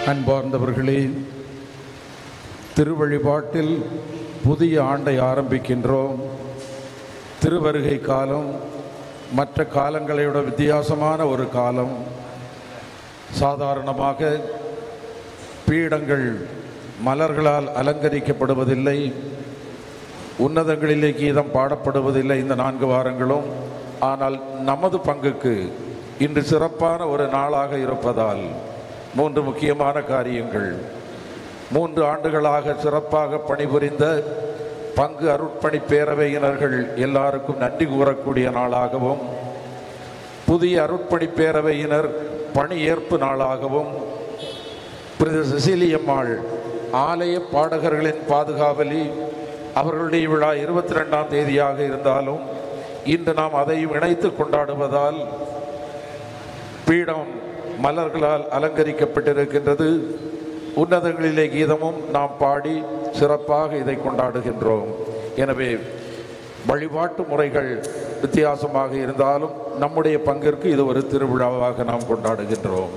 அன்பார்ந்தவர்களே திருவழிபாட்டில் புதிய ஆண்டை ஆரம்பிக்கின்றோம் திருவருகை காலம் மற்ற காலங்களை விட வித்தியாசமான ஒரு காலம் சாதாரணமாக பீடங்கள் மலர்களால் அலங்கரிக்கப்படுவதில்லை உன்னதங்களிலே கீதம் பாடப்படுவதில்லை இந்த நான்கு வாரங்களும் ஆனால் நமது பங்குக்கு இன்று சிறப்பான ஒரு நாளாக இருப்பதால் மூன்று முக்கியமான காரியங்கள் மூன்று ஆண்டுகளாக சிறப்பாக பணிபுரிந்த பங்கு அருட்பணி பேரவையினர்கள் எல்லாருக்கும் நன்றி கூறக்கூடிய நாளாகவும் புதிய அருட்பணி பேரவையினர் பணி ஏற்பு நாளாகவும் புனித செசிலியம்மாள் ஆலய பாடகர்களின் பாதுகாவலி அவர்களுடைய விழா இருபத்தி ரெண்டாம் தேதியாக இருந்தாலும் இன்று நாம் அதையும் இணைத்து கொண்டாடுவதால் பீடம் மலர்களால் அலங்கரிக்கப்பட்டிருக்கின்றது உன்னதங்களிலே கீதமும் நாம் பாடி சிறப்பாக இதை கொண்டாடுகின்றோம் எனவே வழிபாட்டு முறைகள் வித்தியாசமாக இருந்தாலும் நம்முடைய பங்கிற்கு இது ஒரு திருவிழாவாக நாம் கொண்டாடுகின்றோம்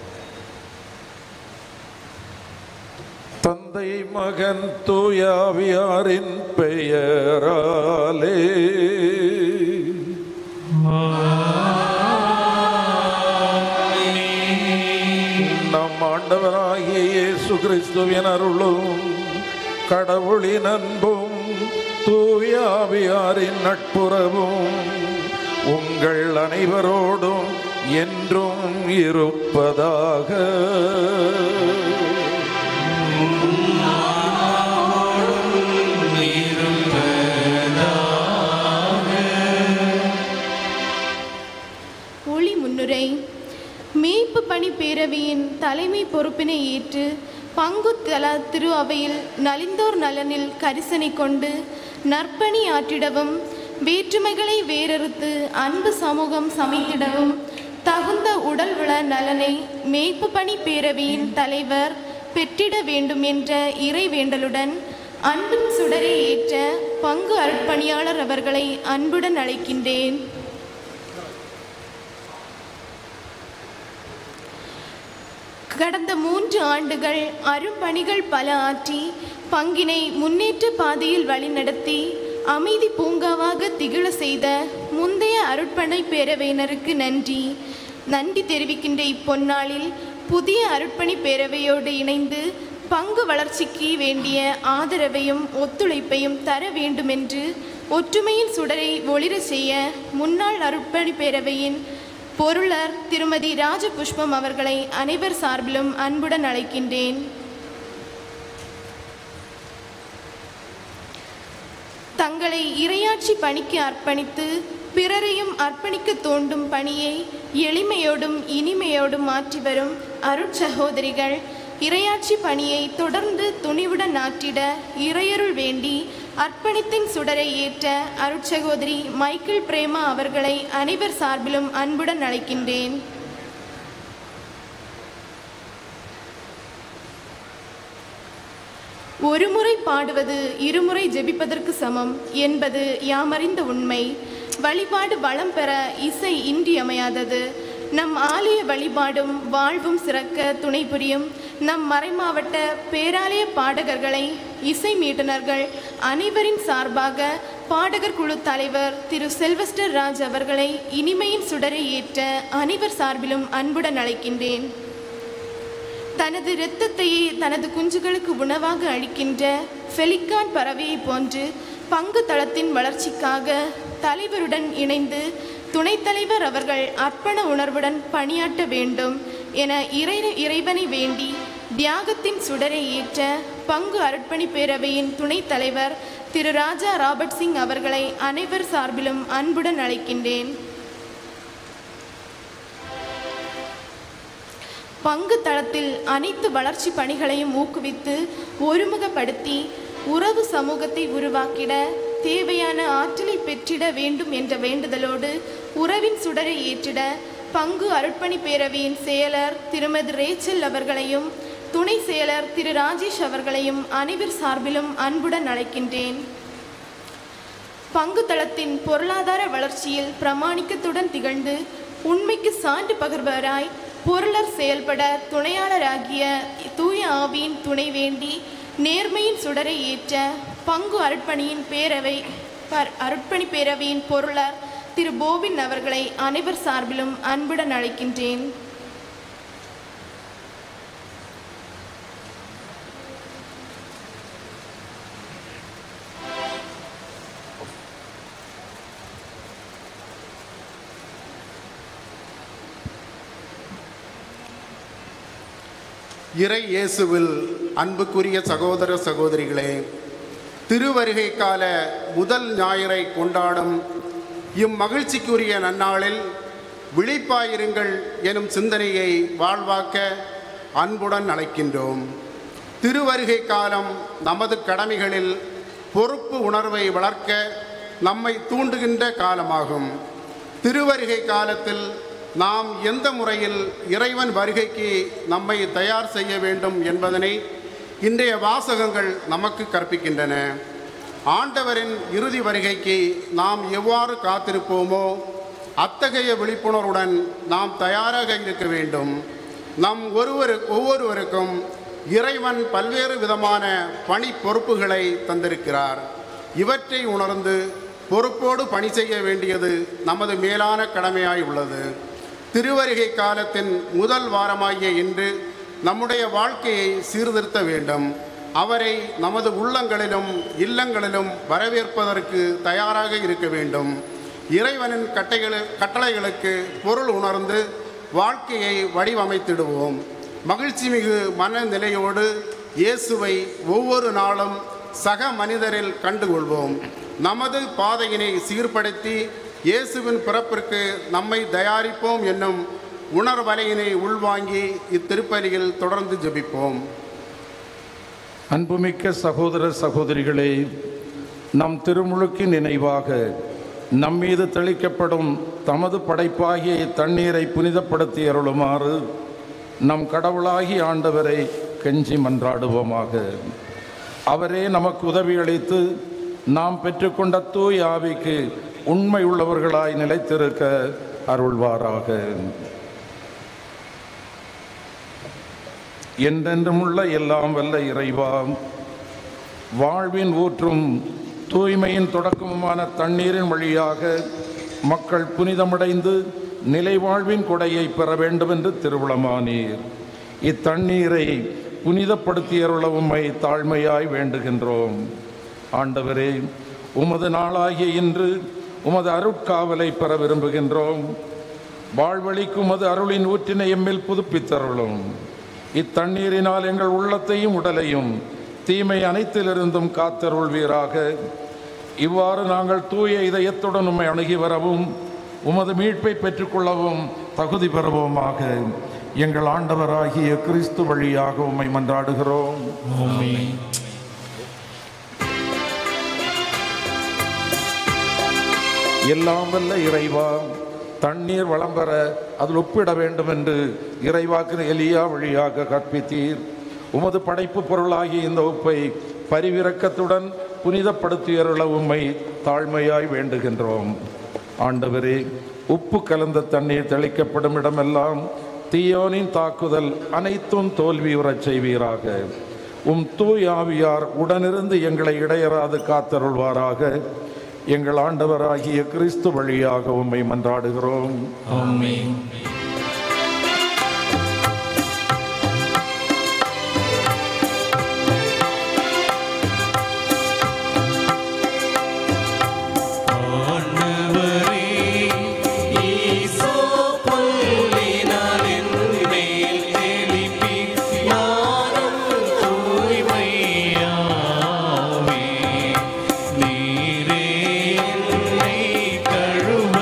தந்தை மகன் தூயாவியாரின் பெயராலே நம் ஆண்டவராகிய இயேசு கிறிஸ்துவின் அருளும் கடவுளின் அன்பும் தூயாவியாரின் நட்புறவும் உங்கள் அனைவரோடும் என்றும் இருப்பதாக ஒளி முன்னுரை மீட்பு பணி பேரவையின் தலைமை பொறுப்பினை ஏற்று பங்கு தல திரு அவையில் நலிந்தோர் நலனில் கரிசனை கொண்டு நற்பணி ஆற்றிடவும் வேற்றுமைகளை வேறறுத்து அன்பு சமூகம் சமைத்திடவும் தகுந்த உடல் உள நலனை மேய்ப்பு பணி பேரவையின் தலைவர் பெற்றிட வேண்டும் என்ற இறை வேண்டலுடன் அன்பின் சுடரை ஏற்ற பங்கு அர்ப்பணியாளர் அவர்களை அன்புடன் அழைக்கின்றேன் கடந்த மூன்று ஆண்டுகள் அரும்பணிகள் பல ஆற்றி பங்கினை முன்னேற்ற பாதையில் வழிநடத்தி அமைதி பூங்காவாக திகழ செய்த முந்தைய அருட்பணை பேரவையினருக்கு நன்றி நன்றி தெரிவிக்கின்ற இப்பொன்னாளில் புதிய அருட்பணி பேரவையோடு இணைந்து பங்கு வளர்ச்சிக்கு வேண்டிய ஆதரவையும் ஒத்துழைப்பையும் தர வேண்டுமென்று ஒற்றுமையின் சுடரை ஒளிர செய்ய முன்னாள் அருட்பணி பேரவையின் பொருளர் திருமதி ராஜபுஷ்பம் அவர்களை அனைவர் சார்பிலும் அன்புடன் அழைக்கின்றேன் தங்களை இரையாட்சி பணிக்கு அர்ப்பணித்து பிறரையும் அர்ப்பணிக்க தோண்டும் பணியை எளிமையோடும் இனிமையோடும் மாற்றி வரும் அருட்சகோதரிகள் இரையாட்சி பணியை தொடர்ந்து துணிவுடன் ஆற்றிட இறையருள் வேண்டி அர்ப்பணித்தின் சுடரை ஏற்ற அருட்சகோதரி மைக்கேல் பிரேமா அவர்களை அனைவர் சார்பிலும் அன்புடன் அழைக்கின்றேன் ஒருமுறை பாடுவது இருமுறை ஜெபிப்பதற்கு சமம் என்பது யாமறிந்த உண்மை வழிபாடு வளம் பெற இசை இன்றியமையாதது நம் ஆலய வழிபாடும் வாழ்வும் சிறக்க துணை புரியும் நம் மறைமாவட்ட பேராலய பாடகர்களை இசை மீட்டுனர்கள் அனைவரின் சார்பாக பாடகர் குழு தலைவர் திரு செல்வஸ்டர் ராஜ் அவர்களை இனிமையின் சுடரை ஏற்ற அனைவர் சார்பிலும் அன்புடன் அழைக்கின்றேன் தனது இரத்தத்தையே தனது குஞ்சுகளுக்கு உணவாக அளிக்கின்ற ஃபெலிக்கான் பறவையை போன்று பங்கு தளத்தின் வளர்ச்சிக்காக தலைவருடன் இணைந்து துணைத் தலைவர் அவர்கள் அர்ப்பண உணர்வுடன் பணியாற்ற வேண்டும் என இறை இறைவனை வேண்டி தியாகத்தின் சுடரை ஏற்ற பங்கு அர்ப்பணி பேரவையின் துணைத் தலைவர் திரு ராஜா ராபர்ட் சிங் அவர்களை அனைவர் சார்பிலும் அன்புடன் அழைக்கின்றேன் பங்கு தளத்தில் அனைத்து வளர்ச்சி பணிகளையும் ஊக்குவித்து ஒருமுகப்படுத்தி உறவு சமூகத்தை உருவாக்கிட தேவையான ஆற்றலை பெற்றிட வேண்டும் என்ற வேண்டுதலோடு உறவின் சுடரை ஏற்றிட பங்கு அருட்பணி பேரவையின் செயலர் திருமதி ரேச்சல் அவர்களையும் துணை செயலர் திரு ராஜேஷ் அவர்களையும் அனைவர் சார்பிலும் அன்புடன் அழைக்கின்றேன் பங்கு தளத்தின் பொருளாதார வளர்ச்சியில் பிரமாணிக்கத்துடன் திகழ்ந்து உண்மைக்கு சான்று பகர்பவராய் பொருளர் செயல்பட துணையாளராகிய தூய ஆவியின் துணை வேண்டி நேர்மையின் சுடரை ஏற்ற பங்கு அருட்பணியின் பேரவை பர்- அருட்பணி பேரவையின் பொருளர் திரு போபின் அவர்களை அனைவர் சார்பிலும் அன்புடன் அழைக்கின்றேன் இறை இயேசுவில் அன்புக்குரிய சகோதர சகோதரிகளே திருவருகை கால முதல் ஞாயிறை கொண்டாடும் இம்மகிழ்ச்சிக்குரிய நன்னாளில் விழிப்பாயிருங்கள் எனும் சிந்தனையை வாழ்வாக்க அன்புடன் அழைக்கின்றோம் திருவருகை காலம் நமது கடமைகளில் பொறுப்பு உணர்வை வளர்க்க நம்மை தூண்டுகின்ற காலமாகும் திருவருகை காலத்தில் நாம் எந்த முறையில் இறைவன் வருகைக்கு நம்மை தயார் செய்ய வேண்டும் என்பதனை இன்றைய வாசகங்கள் நமக்கு கற்பிக்கின்றன ஆண்டவரின் இறுதி வருகைக்கு நாம் எவ்வாறு காத்திருப்போமோ அத்தகைய விழிப்புணர்வுடன் நாம் தயாராக இருக்க வேண்டும் நம் ஒருவர் ஒவ்வொருவருக்கும் இறைவன் பல்வேறு விதமான பணி பொறுப்புகளை தந்திருக்கிறார் இவற்றை உணர்ந்து பொறுப்போடு பணி செய்ய வேண்டியது நமது மேலான கடமையாய் உள்ளது திருவருகை காலத்தின் முதல் வாரமாகிய இன்று நம்முடைய வாழ்க்கையை சீர்திருத்த வேண்டும் அவரை நமது உள்ளங்களிலும் இல்லங்களிலும் வரவேற்பதற்கு தயாராக இருக்க வேண்டும் இறைவனின் கட்டைகளு கட்டளைகளுக்கு பொருள் உணர்ந்து வாழ்க்கையை வடிவமைத்திடுவோம் மகிழ்ச்சிமிகு மனநிலையோடு இயேசுவை ஒவ்வொரு நாளும் சக மனிதரில் கண்டுகொள்வோம் நமது பாதையினை சீர்படுத்தி இயேசுவின் பிறப்பிற்கு நம்மை தயாரிப்போம் என்னும் உணர்வலையினை உள்வாங்கி இத்திருப்பலியில் தொடர்ந்து ஜெபிப்போம் அன்புமிக்க சகோதர சகோதரிகளே நம் திருமுழுக்கின் நினைவாக நம்மீது தெளிக்கப்படும் தமது படைப்பாகிய தண்ணீரை புனிதப்படுத்தி அருளுமாறு நம் கடவுளாகி ஆண்டவரை கெஞ்சி மன்றாடுவோமாக அவரே நமக்கு உதவி அளித்து நாம் பெற்றுக்கொண்ட தூய் ஆவிக்கு உண்மை உள்ளவர்களாய் நிலைத்திருக்க அருள்வாராக என்றென்றுமுள்ள எல்லாம் வல்ல இறைவா வாழ்வின் ஊற்றும் தூய்மையின் தொடக்கமுமான தண்ணீரின் வழியாக மக்கள் புனிதமடைந்து நிலை வாழ்வின் கொடையை பெற வேண்டும் என்று திருவுளமானீர் இத்தண்ணீரை புனிதப்படுத்தியருள உம்மை தாழ்மையாய் வேண்டுகின்றோம் ஆண்டவரே உமது நாளாகிய இன்று உமது அருட்காவலை பெற விரும்புகின்றோம் வாழ்வழிக்கும் உமது அருளின் ஊற்றினை எம்மில் புதுப்பித்தருளும் இத்தண்ணீரினால் எங்கள் உள்ளத்தையும் உடலையும் தீமை அனைத்திலிருந்தும் காத்தருள்வீராக இவ்வாறு நாங்கள் தூய இதயத்துடன் உம்மை அணுகி வரவும் உமது மீட்பை பெற்றுக்கொள்ளவும் தகுதி பெறுவோமாக எங்கள் ஆண்டவராகிய கிறிஸ்து வழியாக உம்மை மன்றாடுகிறோம் எல்லாம் வல்ல இறைவா தண்ணீர் வளம் பெற அதில் ஒப்பிட வேண்டும் என்று இறைவாக்கு எலியா வழியாக கற்பித்தீர் உமது படைப்பு பொருளாகிய இந்த உப்பை பரிவிரக்கத்துடன் புனிதப்படுத்தியருள உம்மை தாழ்மையாய் வேண்டுகின்றோம் ஆண்டவரே உப்பு கலந்த தண்ணீர் தெளிக்கப்படும் இடமெல்லாம் தீயோனின் தாக்குதல் அனைத்தும் தோல்வியுறச் செய்வீராக உம் தூய் ஆவியார் உடனிருந்து எங்களை இடையறாது காத்தருள்வாராக எங்கள் ஆண்டவராகிய கிறிஸ்து வழியாக உம்மை மன்றாடுகிறோம் ஆண்டவரே ஈசோ புல்லினால் என்மேல் தெளிப்பீர் ஞானம் தூய்மையாவே நீரே என்னை கழுவ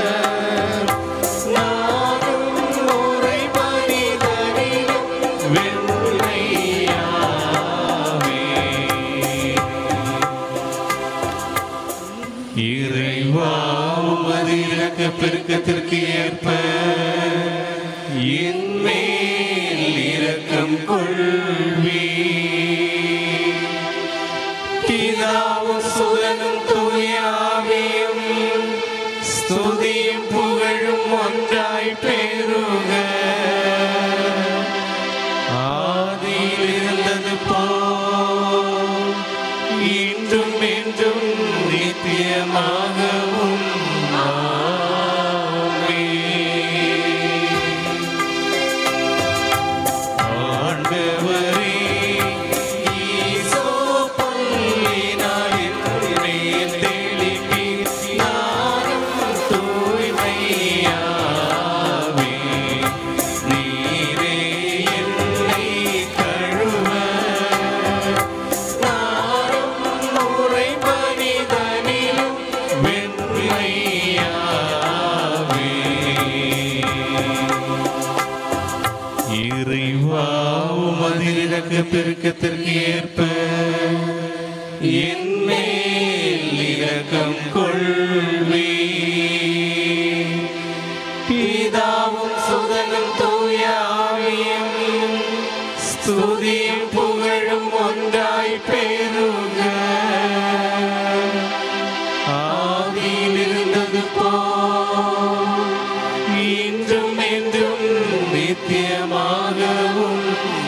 நானும் முறை மனிதனிலும் வெண்மையாவே இறைவா உமது இறக்க பெருக்கத்திற்கு ஏற்ப என் மேல் இரக்கம் கொள்வி பிதாவும் சுதனும் தூயாவியும் ஸ்துதியும் புகழும் ஒன்றாய் பெருக பெருக்கத்திற்கு ஏற்ப என் மேல் இரக்கம் கொள்வே பிதாவும் சுதனும் தூய ஆவியும் ஸ்துதியும் புகழும் ஒன்றாய் பெருக ஆதியில் இருந்தது போல் இன்றும் என்றும் நித்தியமாகவும்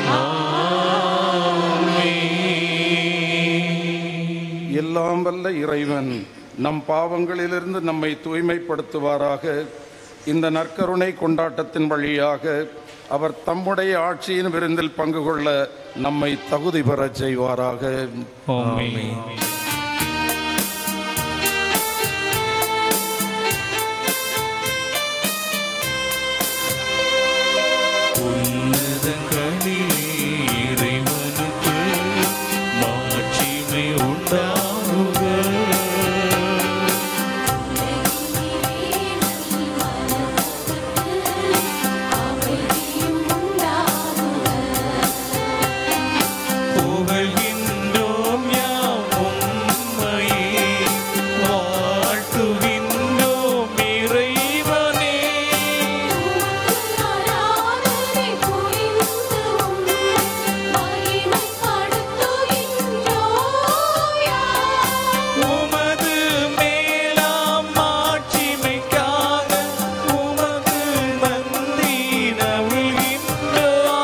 ஆமென். எல்லாம் வல்ல இறைவன் நம் பாவங்களிலிருந்து நம்மை தூய்மைப்படுத்துவாராக இந்த நற்கருணை கொண்டாட்டத்தின் வழியாக அவர் தம்முடைய ஆட்சியின் விருந்தில் பங்கு கொள்ள நம்மை தகுதி பெறச் செய்வாராக ஆமென். உன்னதங்களிலே இறைவனுக்கு மாட்சிமை உண்டாகுக புகழ்கின்றோம் யாம் உம்மையே வாழ்த்துகின்றோம் இறைவனே உமது மேலாம் மாட்சிமைக்காக உமது நன்றி நல்கின்றோம்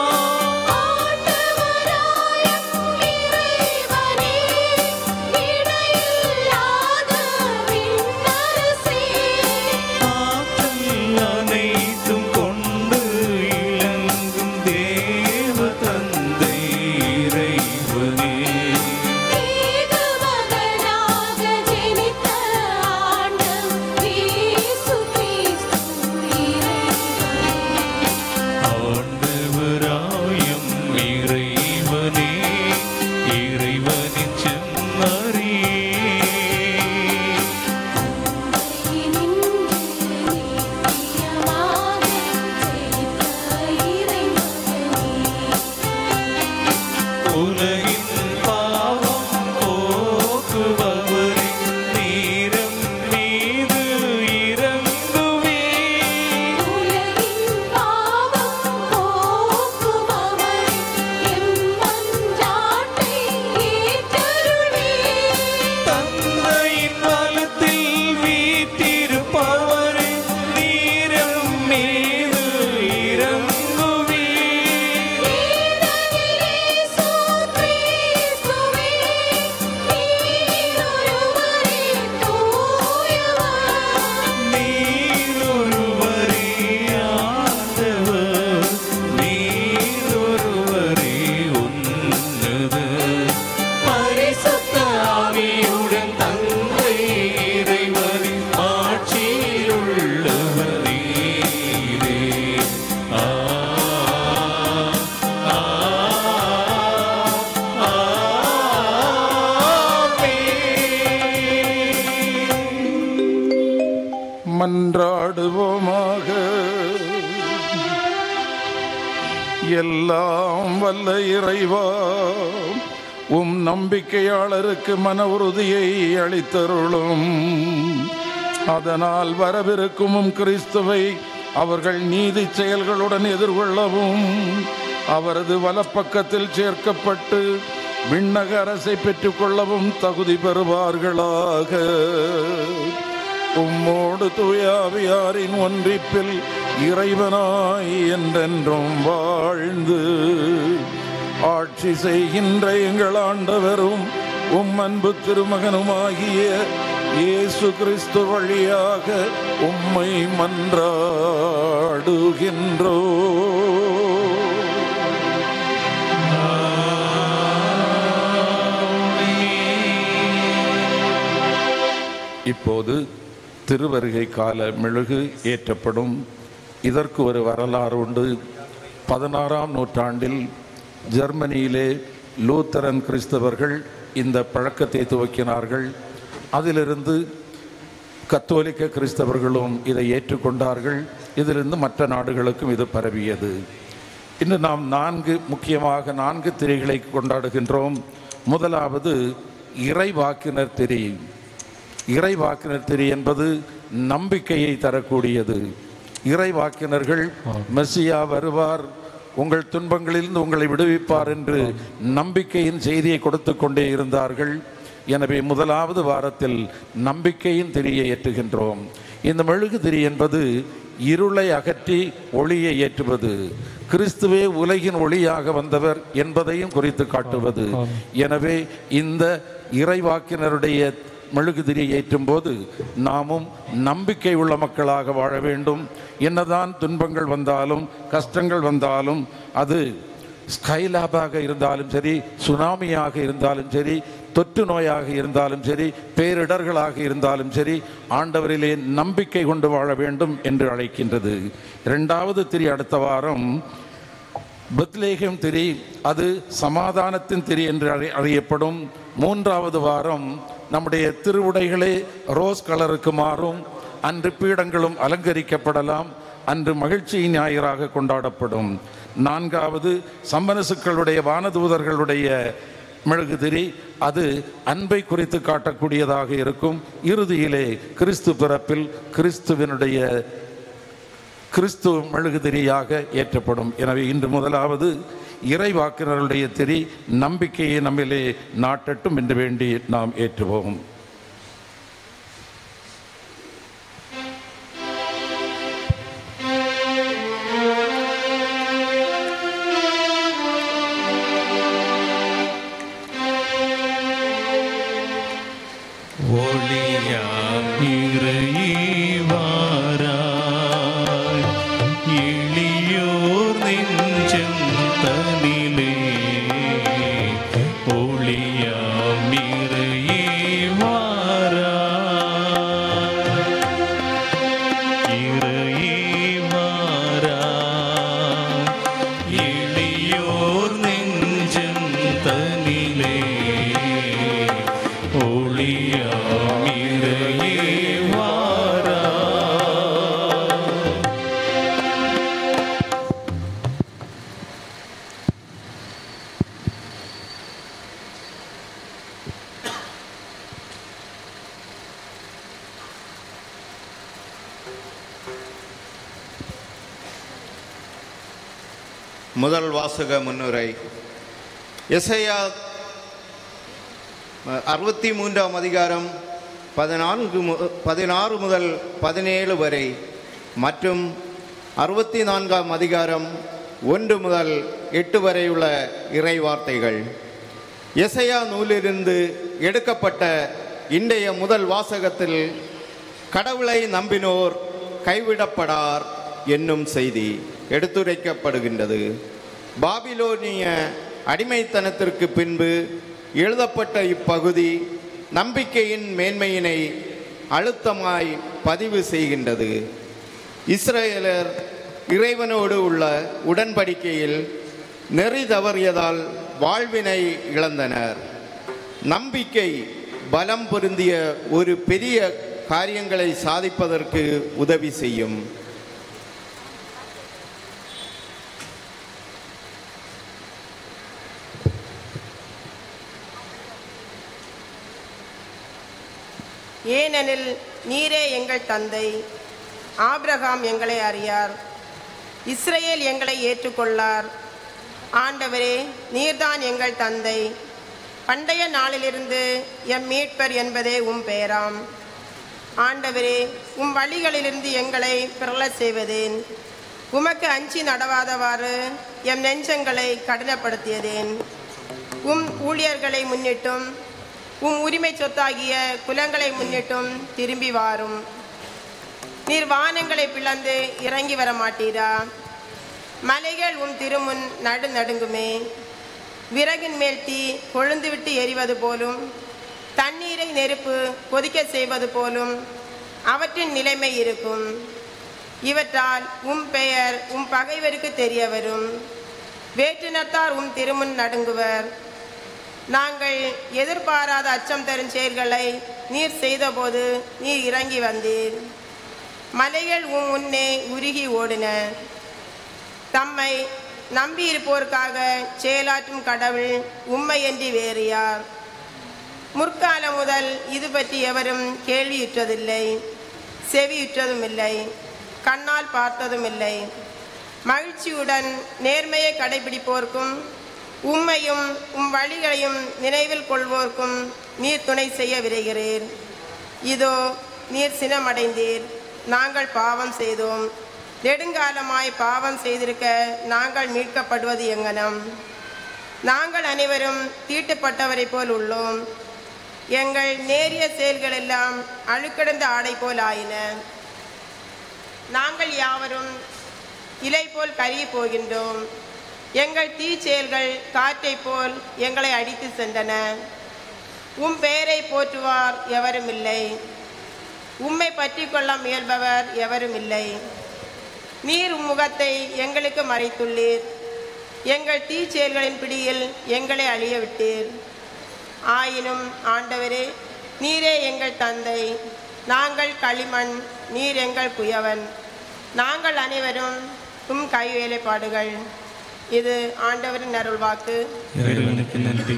ஆற்றல் அனைத்தும் கொண்டு இலங்கும் தேவ தந்தை இறைவனே ஆண்டவராயம் இறைவனே இறைவனின் செம்மறியே உலகின் பாவம் போக்குபவரே நீரம் மீது இறங்குவே தந்தையின் வலத்தில் வீற்றிருப்பவரே நீரம் மீது இறங்குவே நீரொருவரே ஆண்டவர் நீரொருவரே உன்னதர் பரிசுத்த ஆவியுடன் தந்தை இறைவனின் ஆட்சியில் உள்ளவர் நீரே ஆ ஆ ஆமென். மன்றாடுவோமாக எல்லாம் வல்ல இறைவா உம் நம்பிக்கையாளருக்கு மன உறுதியை அளித்தருளும் அதனால் வரவிருக்கும் உம் கிறிஸ்துவை அவர்கள் நீதி செயல்களுடன் எதிர்கொள்ளவும் அவரது வலப்பக்கத்தில் சேர்க்கப்பட்டு விண்ணக அரசை பெற்றுக்கொள்ளவும் தகுதி பெறுவார்களாக உம்மோடு தூயாவியாரின் ஒன்றிப்பில் இறைவனாய் என்றென்றும் வாழ்ந்து ஆட்சி செய்கின்ற எங்கள் ஆண்டவரும் உம் அன்பு திருமகனுமாகிய இயேசு கிறிஸ்து வழியாக உம்மை மன்றாடுகின்றோ இப்போது திருவருகை கால மெழுகு ஏற்றப்படும் இதற்கு ஒரு வரலாறு உண்டு பதினாறாம் நூற்றாண்டில் ஜெர்மனியிலே லூத்தரன் கிறிஸ்தவர்கள் இந்த பழக்கத்தை துவக்கினார்கள் அதிலிருந்து கத்தோலிக்க கிறிஸ்தவர்களும் இதை ஏற்றுக்கொண்டார்கள் இதிலிருந்து மற்ற நாடுகளுக்கும் இது பரவியது இன்று நாம் நான்கு முக்கியமாக நான்கு திரைகளை கொண்டாடுகின்றோம் முதலாவது இறைவாக்கினர் திரை இறைவாக்கினர் திரை என்பது நம்பிக்கையை தரக்கூடியது இறைவாக்கினர்கள் மெஸ்ஸியா வருவார் உங்கள் துன்பங்களிலிருந்து உங்களை விடுவிப்பார் என்று நம்பிக்கையின் செய்தியை கொடுத்து கொண்டே இருந்தார்கள் எனவே முதலாவது வாரத்தில் நம்பிக்கையின் திரியை ஏற்றுகின்றோம் இந்த மெழுகு திரி என்பது இருளை அகற்றி ஒளியை ஏற்றுவது கிறிஸ்துவே உலகின் ஒளியாக வந்தவர் என்பதையும் குறித்து காட்டுவது எனவே இந்த இறைவாக்கினருடைய மெழுகுதிரி ஏற்றும் போது நாமும் நம்பிக்கை உள்ள மக்களாக வாழ வேண்டும் என்னதான் துன்பங்கள் வந்தாலும் கஷ்டங்கள் வந்தாலும் அது ஸ்கைலாபாக இருந்தாலும் சரி சுனாமியாக இருந்தாலும் சரி தொற்று நோயாக இருந்தாலும் சரி பேரிடர்களாக இருந்தாலும் சரி ஆண்டவரிலே நம்பிக்கை கொண்டு வாழ வேண்டும் என்று அழைக்கின்றது இரண்டாவது திரி அடுத்த வாரம் பெத்லேகம் திரி அது சமாதானத்தின் திரி என்று அறி அறியப்படும் மூன்றாவது வாரம் நம்முடைய திருவுடைகளே ரோஸ் கலருக்கு மாறும் அன்று பீடங்களும் அலங்கரிக்கப்படலாம் அன்று மகிழ்ச்சி ஞாயிறாக கொண்டாடப்படும் நான்காவது சம்மனசுக்களுடைய வானதூதர்களுடைய மெழுகுதிரி அது அன்பை குறித்து காட்டக்கூடியதாக இருக்கும் இறுதியிலே கிறிஸ்து பிறப்பில் கிறிஸ்துவினுடைய கிறிஸ்து மெழுகுதிரியாக ஏற்றப்படும் எனவே இன்று முதலாவது இறைவாக்கினருடைய திரி நம்பிக்கையை நம்மிலே நாட்டட்டும் என்று வேண்டி நாம் ஏற்றுவோம் ஒளியாம் இறைவாராய் எளியோர் நெஞ்சம் தனிலே ஒளியாம் இறைவாராய் இறைவாராய் எளியோர் நெஞ்சம் தனிலே ஒளியாம் இறைவாராய் முதல் வாசக முன்னுரை எசையா அறுபத்தி மூன்றாம் அதிகாரம் பதினான்கு மு பதினாறு முதல் பதினேழு வரை மற்றும் அறுபத்தி நான்காம் அதிகாரம் ஒன்று முதல் எட்டு வரை உள்ள இறை வார்த்தைகள் எசையா நூலிலிருந்து எடுக்கப்பட்ட இன்றைய முதல் வாசகத்தில் கடவுளை நம்பினோர் கைவிடப்படார் என்னும் செய்தி எடுத்துரைக்கப்படுகின்றது பாபிலோனிய அடிமைத்தனத்திற்கு பின்பு எழுதப்பட்ட இப்பகுதி நம்பிக்கையின் மேன்மையினை அழுத்தமாய் பதிவு செய்கின்றது இஸ்ரேலர் இறைவனோடு உள்ள உடன்படிக்கையில் நெறி தவறியதால் வாழ்வினை இழந்தனர் நம்பிக்கை பலம் பொருந்திய ஒரு பெரிய காரியங்களை சாதிப்பதற்கு உதவி செய்யும் ஏனெனில் நீரே எங்கள் தந்தை ஆபிரகாம் எங்களை அறியார் இஸ்ரவேல் எங்களை ஏற்றுக்கொள்ளார் ஆண்டவரே நீர்தான் எங்கள் தந்தை பண்டைய நாளிலிருந்து எம் மீட்பர் என்பதே உம் பெயராம் ஆண்டவரே உம் வழிகளிலிருந்து எங்களை பிறழச் செய்வதேன் உமக்கு அஞ்சி நடவாதவாறு எம் நெஞ்சங்களை கடினப்படுத்தியதேன் உம் ஊழியர்களை முன்னிட்டும் உம் உரிமை சொத்தாகிய குலங்களை முன்னிட்டும் திரும்பி வாரும் நீர் வானங்களை பிளந்து இறங்கி வர மாட்டீரா மலைகள் உம் திருமுன் நடு நடுங்குமே விறகின் மேல் தீ கொழுந்துவிட்டு எரிவது போலும் தண்ணீரை நெருப்பு கொதிக்க செய்வது போலும் அவற்றின் நிலைமை இருக்கும் இவற்றால் உம் பெயர் உம் பகைவருக்கு தெரிய வரும் வேற்றினத்தார் உம் திருமுன் நடுங்குவர் நாங்கள் எதிர்பாராத அச்சம் தரும் செயல்களை நீர் செய்தபோது நீர் இறங்கி வந்தீர் மலைகள் உம் முன்னே உருகி ஓடின தம்மை நம்பியிருப்போருக்காக செயலாற்றும் கடவுள் உண்மையன்றி வேறு யார் முற்காலம் முதல் இது பற்றி எவரும் கேள்வியுற்றதில்லை செவியுற்றதும் இல்லை கண்ணால் பார்த்ததும் இல்லை மகிழ்ச்சியுடன் நேர்மையை கடைபிடிப்போர்க்கும் உம்மையும் உம் வழிகளையும் நினைவில் கொள்வோர்க்கும் நீர் துணை செய்ய விரைகிறீர் இதோ நீர் சினமடைந்தீர் நாங்கள் பாவம் செய்தோம் நெடுங்காலமாய் பாவம் செய்திருக்க நாங்கள் மீட்கப்படுவது எங்கனம் நாங்கள் அனைவரும் தீட்டுப்பட்டவரைப் போல் உள்ளோம் எங்கள் நேரிய செயல்கள் எல்லாம் அழுக்கடைந்த ஆடை போல் ஆயின நாங்கள் யாவரும் இலை போல் கருகி போகின்றோம் எங்கள் தீச்செயல்கள் காற்றைப் போல் எங்களை அடித்து சென்றன உம் பெயரை போற்றுவார் எவரும் இல்லை உம்மை பற்றி கொள்ள முயல்பவர் எவரும் இல்லை நீர் உம் முகத்தை எங்களுக்கு மறைத்துள்ளீர் எங்கள் தீச்செயல்களின் பிடியில் எங்களை அழிய விட்டீர் ஆயினும் ஆண்டவரே நீரே எங்கள் தந்தை நாங்கள் களிமண் நீர் எங்கள் குயவன் நாங்கள் அனைவரும் உம் கை வேலைப்பாடுகள் இது ஆண்டவரின் அருள்வாக்கு இறைவனுக்கு நன்றி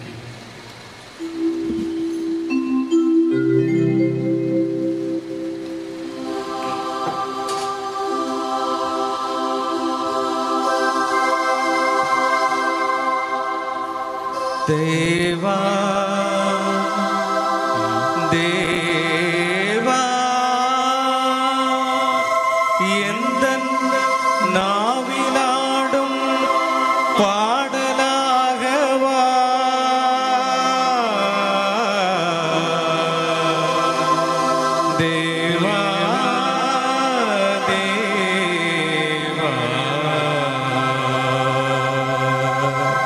தேவா தேவா எந்த நாவிலாடும் பாடலாகவா தேவா தேவா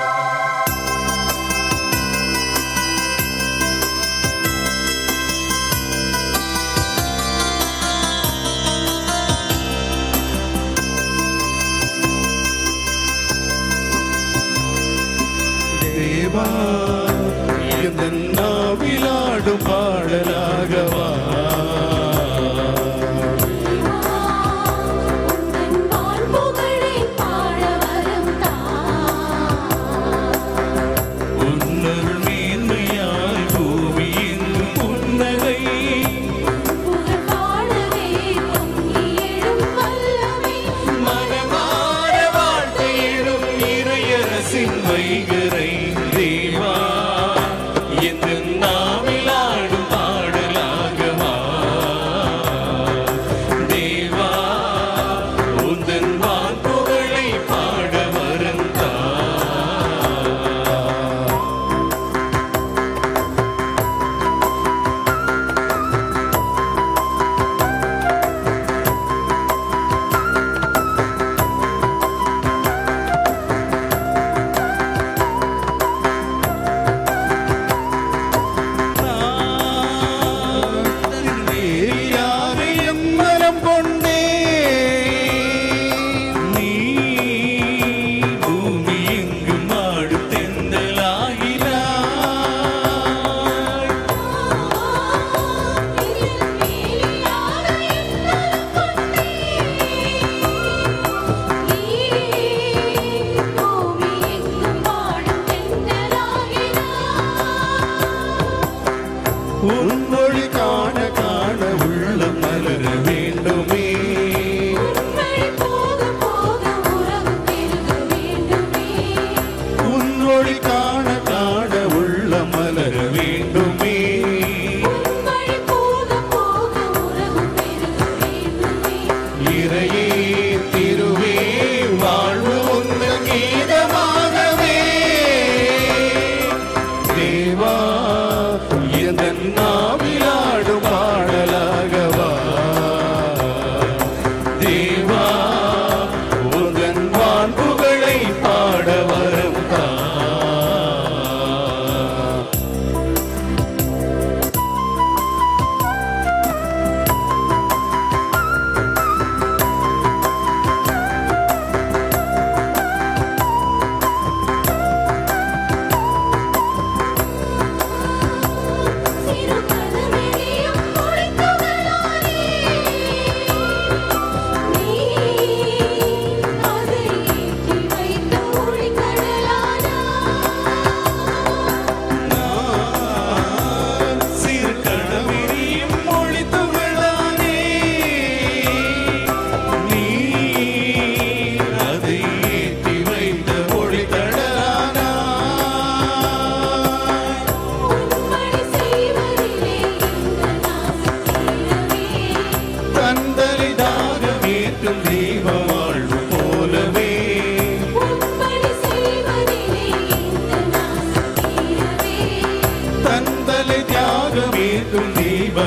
தேவா எந்த நாவிலாடும் பாடலாகவா உன்னருள் மேன்மையால் பூமியின் புன்னகை மனமார வாழ்க்கையிடும் இறையரசின் வைகரை தேவா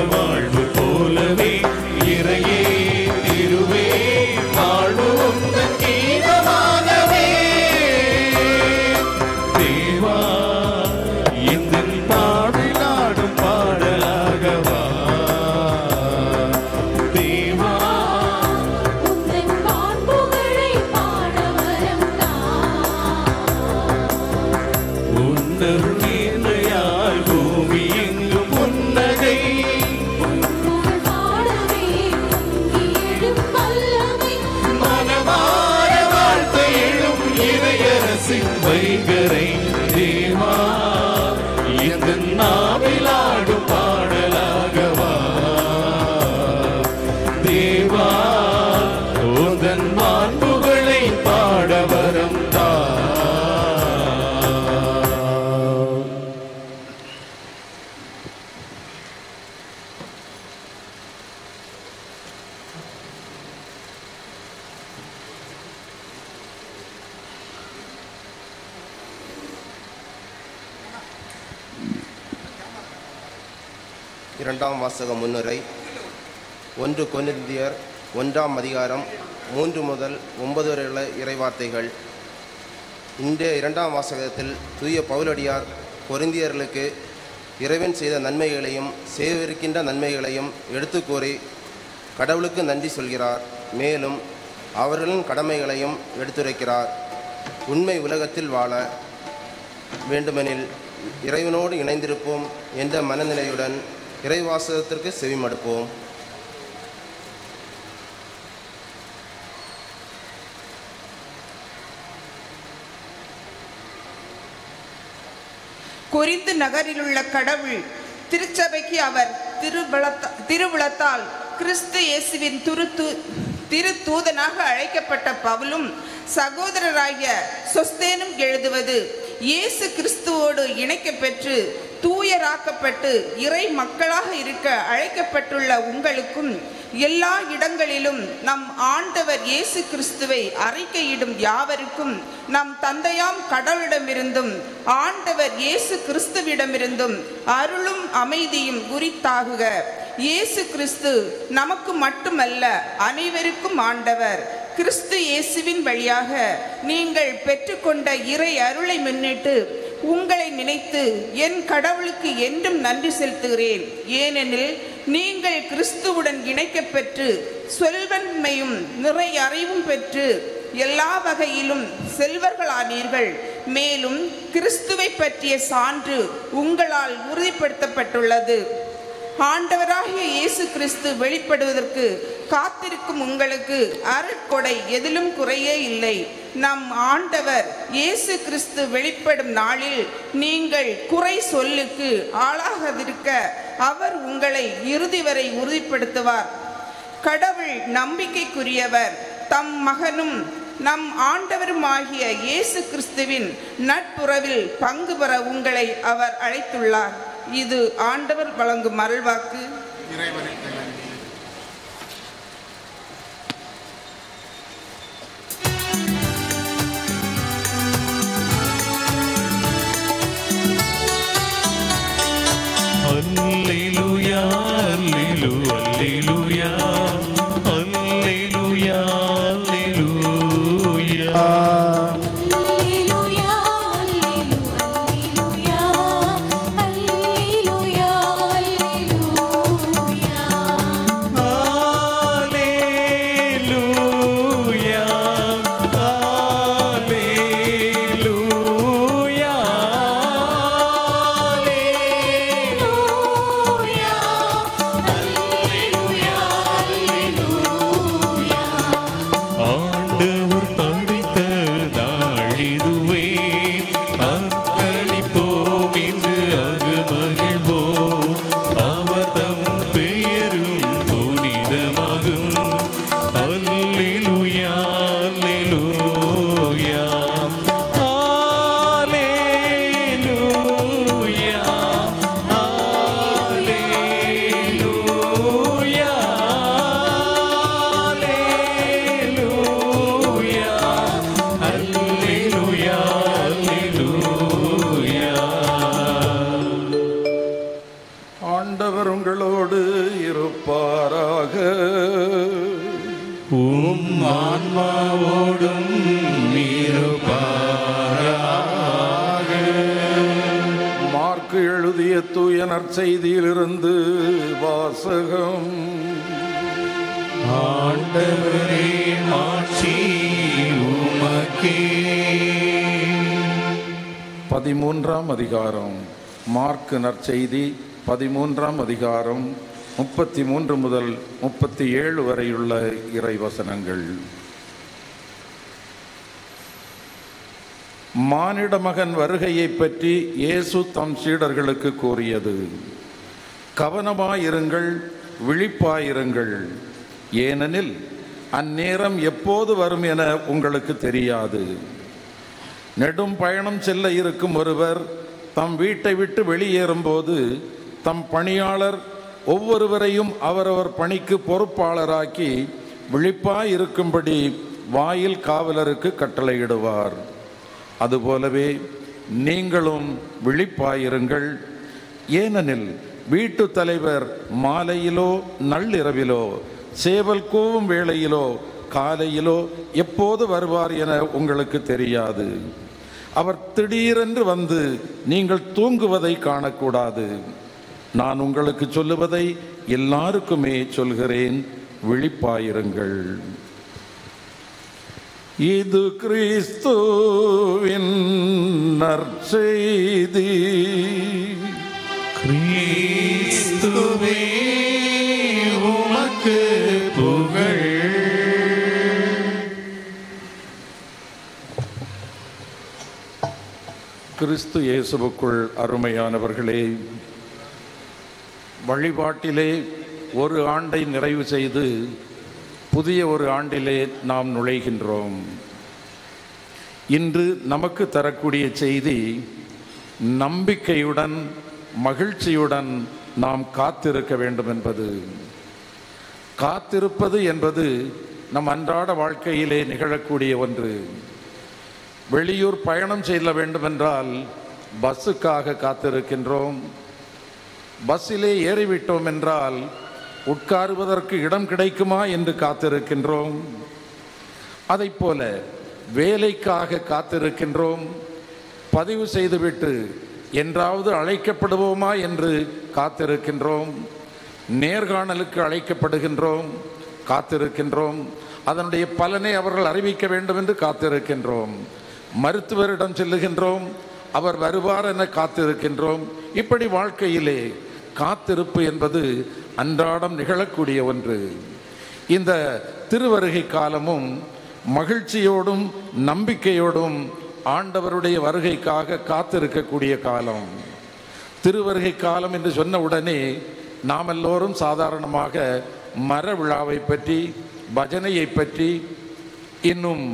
வாழ்வு போலவே இறையே திருவே வாழ்வு உந்தன் கீதமாகவே தேவா இந்த பாடலாடும் பாடலாகவா தேவா உந்தன் பான்புகழை பாட வரம் தா உன்னருள் நேர்மையால் பூமி எங்கும் புன்னகை புகழ் பாடவே பொங்கி எழும் வல்லமை மனமார வாழ்த்த எழும் இறையரசின் வைகரை தேவா இந்த நாவிலாடும் பாடலாகவா தேவா உந்தன் மாண்புகளை பாட வரம் தா இரண்டாம் வாசக முன்னுரை ஒன்று கொனிந்தியர் ஒன்றாம் அதிகாரம் மூன்று முதல் ஒன்பது வரை உள்ள இறைவார்த்தைகள் இன்றைய இரண்டாம் வாசகத்தில் தூய பவுலடியார் கொரிந்தியர்களுக்கு இறைவன் செய்த நன்மைகளையும் செய்திருக்கின்ற நன்மைகளையும் எடுத்து கூறி கடவுளுக்கு நன்றி சொல்கிறார் மேலும் அவர்களின் கடமைகளையும் எடுத்துரைக்கிறார் உண்மை உலகத்தில் வாழ வேண்டுமெனில் இறைவனோடு இணைந்திருப்போம் என்ற மனநிலையுடன் இறைவாசகத்திற்கு செவிமடுப்போம் கொரிந்து நகரிலுள்ள கடவுள் திருச்சபைக்கு அவர் திருபலத்த திருவுளத்தால் கிறிஸ்து இயேசுவின் துருத்து திருத்தூதனாக அழைக்கப்பட்ட பவுலும் சகோதரராகிய சொஸ்தேனும் எழுதுவது இயேசு கிறிஸ்துவோடு இணைக்கப் பெற்று தூயராக்கப்பட்டு இறை மக்களாக இருக்க அழைக்கப்பட்டுள்ள உங்களுக்கும் எல்லா இடங்களிலும் நம் ஆண்டவர் இயேசு கிறிஸ்துவை அறிக்கையிடும் யாவருக்கும் நம் தந்தையாம் கடவுளிடமிருந்தும் ஆண்டவர் இயேசு கிறிஸ்துவிடமிருந்தும் அருளும் அமைதியும் குறித்தாகுக இயேசு கிறிஸ்து நமக்கு மட்டுமல்ல அனைவருக்கும் ஆண்டவர் கிறிஸ்து இயேசுவின் வழியாக நீங்கள் பெற்றுக்கொண்ட இறை அருளை முன்னிட்டு உங்களை நினைத்து என் கடவுளுக்கு என்றும் நன்றி செலுத்துகிறேன் ஏனெனில் நீங்கள் கிறிஸ்துவுடன் இணைக்கப் பெற்று செல்வன்மையும் நிறை அறிவும் பெற்று எல்லா வகையிலும் செல்வர்களானீர்கள் மேலும் கிறிஸ்துவை பற்றிய சான்று உங்களால் உறுதிப்படுத்தப்பட்டுள்ளது ஆண்டவராகிய இயேசு கிறிஸ்து வெளிப்படுவதற்கு காத்திருக்கும் உங்களுக்கு அருட்கொடை எதிலும் குறையே இல்லை நம் ஆண்டவர் இயேசு கிறிஸ்து வெளிப்படும் நாளில் நீங்கள் குறை சொல்லுக்கு ஆளாகாதிருக்க அவர் உங்களை இறுதி வரை உறுதிப்படுத்துவார் கடவுள் நம்பிக்கைக்குரியவர் தம் மகனும் நம் ஆண்டவருமாகிய இயேசு கிறிஸ்துவின் நட்புறவில் பங்கு பெற உங்களை அவர் அழைத்துள்ளார் இது ஆண்டவர் வழங்கும் அருள்வாக்கு இறைவனுக்கு நன்றி அல்லேலூயா அல்லேலூ அல்லேலூயா அல்லேலூயா அல்லேலூயா அல்லேலூயா அல்லேலூயா அல்லேலூயா அல்லேலூயா அல்லேலூயா அல்லேலூயா அல்லேலூயா இருப்பாராக உம் ஆன்மாவோடும் மார்க்கு எழுதிய தூய நற்செய்தியிலிருந்து வாசகம் ஆண்டவரே மாட்சி உமக்கே பதிமூன்றாம் அதிகாரம் மார்க்கு நற்செய்தி பதிமூன்றாம் அதிகாரம் முப்பத்தி மூன்று முதல் முப்பத்தி ஏழு வரையுள்ள இறைவசனங்கள் மானிட மகன் வருகையை பற்றி இயேசு தம் சீடர்களுக்கு கூறியது கவனமாயிருங்கள் விழிப்பாயிருங்கள் ஏனெனில் அந்நேரம் எப்போது வரும் என உங்களுக்கு தெரியாது நெடும் பயணம் செல்ல இருக்கும் ஒருவர் தம் வீட்டை விட்டு வெளியேறும்போது தம் பணியாளர் ஒவ்வொருவரையும் அவரவர் பணிக்கு பொறுப்பாளராக்கி விழிப்பாய் இருக்கும்படி வாயில் காவலருக்கு கட்டளையிடுவார் அதுபோலவே நீங்களும் விழிப்பாயிருங்கள் ஏனெனில் வீட்டு தலைவர் மாலையிலோ நள்ளிரவிலோ சேவல் கூவும் வேளையிலோ காலையிலோ எப்போது வருவார் என உங்களுக்கு தெரியாது அவர் திடீரென்று வந்து நீங்கள் தூங்குவதை காணக்கூடாது நான் உங்களுக்கு சொல்லுவதை எல்லாருக்குமே சொல்கிறேன் விழிப்பாயிருங்கள் இது கிறிஸ்துவின் நற்செய்தி கிறிஸ்துவே உமக்கு புகழ் கிறிஸ்து இயேசுவுக்குள் அருமையானவர்களே வழிபாட்டிலே ஒரு ஆண்டை நிறைவு செய்து புதிய ஒரு ஆண்டிலே நாம் நுழைகின்றோம் இன்று நமக்கு தரக்கூடிய செய்தி நம்பிக்கையுடன் மகிழ்ச்சியுடன் நாம் காத்திருக்க வேண்டும் என்பது காத்திருப்பது என்பது நம் அன்றாட வாழ்க்கையிலே நிகழக்கூடிய ஒன்று வெளியூர் பயணம் செல்ல வேண்டுமென்றால் பஸ்ஸுக்காக காத்திருக்கின்றோம் பஸ்ஸிலே ஏறிவிட்டோம் என்றால் உட்காருவதற்கு இடம் கிடைக்குமா என்று காத்திருக்கின்றோம் அதைப் போல வேலைக்காக காத்திருக்கின்றோம் பதிவு செய்துவிட்டு என்றாவது அழைக்கப்படுவோமா என்று காத்திருக்கின்றோம் நேர்காணலுக்கு அழைக்கப்படுகின்றோம் காத்திருக்கின்றோம் அதனுடைய பலனை அவர்கள் அறிவிக்க வேண்டும் என்று காத்திருக்கின்றோம் மருத்துவரிடம் செல்லுகின்றோம் அவர் வருவார் என காத்திருக்கின்றோம் இப்படி வாழ்க்கையிலே காத்திருப்பு என்பது அன்றாடம் நிகழக்கூடிய ஒன்று இந்த திருவருகை காலமும் மகிழ்ச்சியோடும் நம்பிக்கையோடும் ஆண்டவருடைய வருகைக்காக காத்திருக்கக்கூடிய காலம் திருவருகை காலம் என்று சொன்ன உடனே நாம் எல்லோரும் சாதாரணமாக மர விழாவை பற்றி பஜனையை பற்றி இன்னும்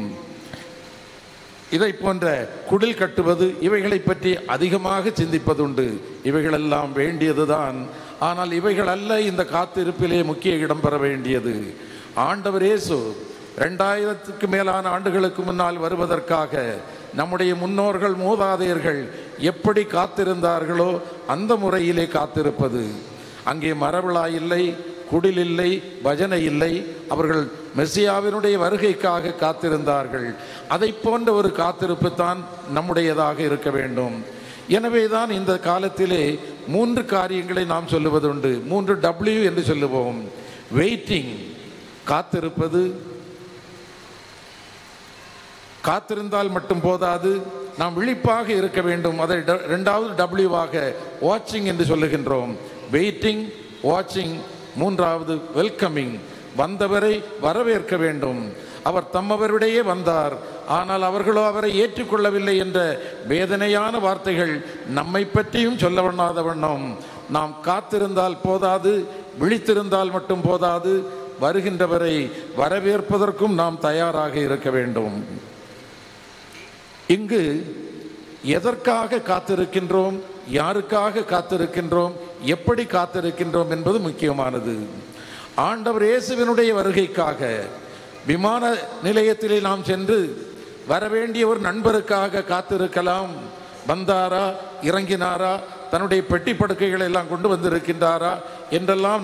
இதை போன்ற குடில் கட்டுவது இவைகளை பற்றி அதிகமாக சிந்திப்பதுண்டு இவைகளெல்லாம் வேண்டியதுதான் ஆனால் இவைகள் அல்ல இந்த காத்திருப்பிலே முக்கிய இடம் பெற வேண்டியது ஆண்டவர் இயேசு ரெண்டாயிரத்துக்கு மேலான ஆண்டுகளுக்கு முன்னால் வருவதற்காக நம்முடைய முன்னோர்கள் மூதாதையர்கள் எப்படி காத்திருந்தார்களோ அந்த முறையிலே காத்திருப்பது அங்கே மரவிழா இல்லை குடில் இல்லை பஜனை இல்லை அவர்கள் மெஸ்ஸியாவினுடைய வருகைக்காக காத்திருந்தார்கள் அதை போன்ற ஒரு காத்திருப்பு தான் நம்முடையதாக இருக்க வேண்டும் எனவே தான் இந்த காலத்திலே மூன்று காரியங்களை நாம் சொல்லுவதுண்டு மூன்று டபிள்யூ என்று சொல்லுவோம் வெயிட்டிங் காத்திருப்பது காத்திருந்தால் மட்டும் போதாது நாம் விழிப்பாக இருக்க வேண்டும் அதை ட- இரண்டாவது டபிள்யூவாக வாட்சிங் என்று சொல்லுகின்றோம் வெயிட்டிங் வாட்சிங் மூன்றாவது வெல்கமிங் வந்தவரை வரவேற்க வேண்டும் அவர் தம்மவரிடையே வந்தார் ஆனால் அவர்களோ அவரை ஏற்றுக்கொள்ளவில்லை என்ற வேதனையான வார்த்தைகள் நம்மை பற்றியும் சொல்ல வண்ணாத வண்ணம் நாம் காத்திருந்தால் போதாது விழித்திருந்தால் மட்டும் போதாது வருகின்றவரை வரவேற்பதற்கும் நாம் தயாராக இருக்க வேண்டும் இங்கு எதற்காக காத்திருக்கின்றோம் யாருக்காக காத்திருக்கின்றோம் எப்படி காத்திருக்கின்றோம் என்பது முக்கியமானது ஆண்டவர் இயேசுவினுடைய வருகைக்காக விமான நிலையத்திலே நாம் சென்று வரவேண்டிய ஒரு நண்பருக்காக காத்திருக்கலாம் வந்தாரா இறங்கினாரா தன்னுடைய பெட்டி படுக்கைகளை எல்லாம் கொண்டு வந்திருக்கின்றாரா என்றெல்லாம் நாம்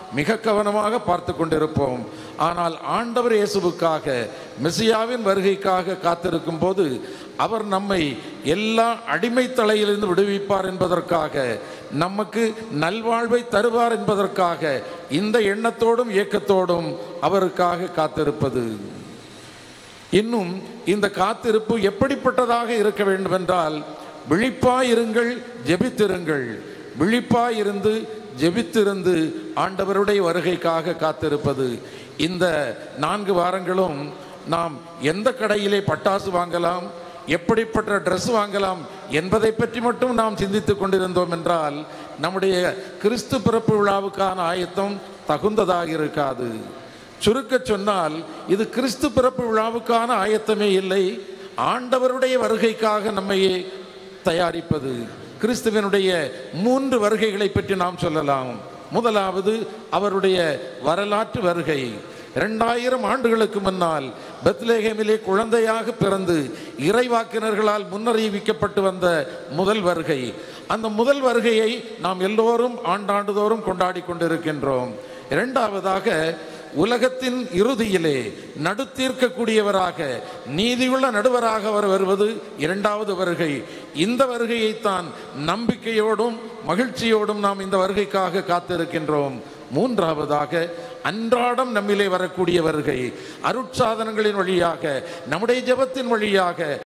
மிக கவனமாக பார்த்து கொண்டிருப்போம் ஆனால் ஆண்டவர் இயேசுவுக்காக மெசியாவின் வருகைக்காக காத்திருக்கும் போது அவர் நம்மை எல்லா அடிமை தலையிலிருந்து விடுவிப்பார் என்பதற்காக நமக்கு நல்வாழ்வை தருவார் என்பதற்காக இந்த எண்ணத்தோடும் இயக்கத்தோடும் அவருக்காக காத்திருப்பது இன்னும் இந்த காத்திருப்பு எப்படிப்பட்டதாக இருக்க வேண்டும் என்றால் விழிப்பாயிருங்கள் ஜெபித்திருங்கள் விழிப்பாயிருந்து ஜெபித்திருந்து ஆண்டவருடைய வருகைக்காக காத்திருப்பது இந்த நான்கு வாரங்களும் நாம் எந்த கடையிலே பட்டாசு வாங்கலாம் எப்படிப்பட்ட ட்ரெஸ் வாங்கலாம் என்பதை பற்றி மட்டும் நாம் சிந்தித்துக் கொண்டிருந்தோம் என்றால் நம்முடைய கிறிஸ்து பிறப்பு விழாவுக்கான ஆயத்தம் தகுந்ததாக இருக்காது சுருக்க சொன்னால் இது கிறிஸ்து பிறப்பு விழாவுக்கான ஆயத்தமே இல்லை ஆண்டவருடைய வருகைக்காக நம்மையே தயாரிப்பது கிறிஸ்துவனுடைய மூன்று வருகைகளை பற்றி நாம் சொல்லலாம் முதலாவது அவருடைய வரலாற்று வருகை இரண்டாயிரம் ஆண்டுகளுக்கு முன்னால் பெத்லேஹேமிலே குழந்தையாக பிறந்து இறைவாக்கினர்களால் முன்னறிவிக்கப்பட்டு வந்த முதல் வருகை அந்த முதல் வருகையை நாம் எல்லோரும் ஆண்டாண்டுதோறும் கொண்டாடி கொண்டிருக்கின்றோம் இரண்டாவதாக உலகத்தின் இறுதியிலே நடுத்தீர்க்கக்கூடியவராக நீதியுள்ள நடுவராக அவர் வருவது இரண்டாவது வருகை இந்த வருகையைத்தான் நம்பிக்கையோடும் மகிழ்ச்சியோடும் நாம் இந்த வருகைக்காக காத்திருக்கின்றோம் மூன்றாவதாக அன்றாடம் நம்மிலே வரக்கூடிய வருகை அருட்சாதனங்களின் வழியாக நம்முடைய ஜெபத்தின் வழியாக